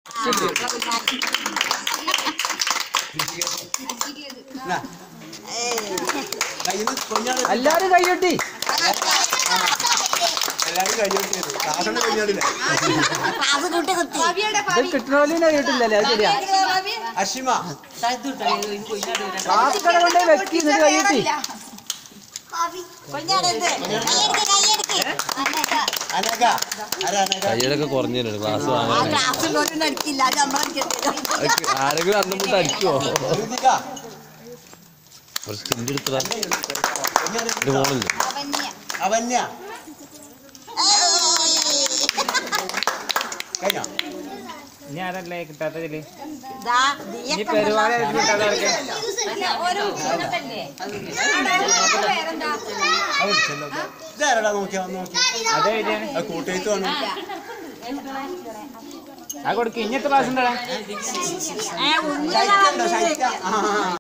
കയ്യിന്ന് കൊഞ്ഞാട് എല്ലാരും കൈയൊട്ടി എല്ലാവരും കയ്യോട്ടിയത് ദാസന്റെ കൊഞ്ഞാടില്ല ഇത് കിട്ടണോലും കൈയിട്ടില്ലല്ലേ അത് ശരിയാ അഷിമ ക്ലാസ് കട കൊണ്ടേ വെക്കി എന്നിട്ട് കൈയൊട്ടി അനക ആരാ അനക കൈയ്യടൊക്കെ കുറഞ്ഞു തരുന്നു ക്ലാസ് വാങ്ങാൻ ആരെങ്കിലും അന്ന് മുട്ട് അടിക്കുവോ ഋതിക കുറച്ച് ചിന്തി എടുത്തതാ കൊഞ്ഞാട് എന്റെ ഫോണില്ലേ അവന്യ കഴിഞ്ഞോ ഇനി ആരല്ലേ കിട്ടാത്തതില് ഇനി പെരുവാളെ കിട്ടാത്തവർക്ക് അത് ചെല്ലോ ഇതാരടാ നോക്കിയാ വന്ന് നോക്കി അതെ ശരിയാണ് അത് കൂട്ടേത്തുമാണ് ആ കൊടുക്ക് ഇങ്ങനത്തെ ക്ലാസ് ഉണ്ടോ ശൈത്യം ഉണ്ടോ ശൈത്യം ആ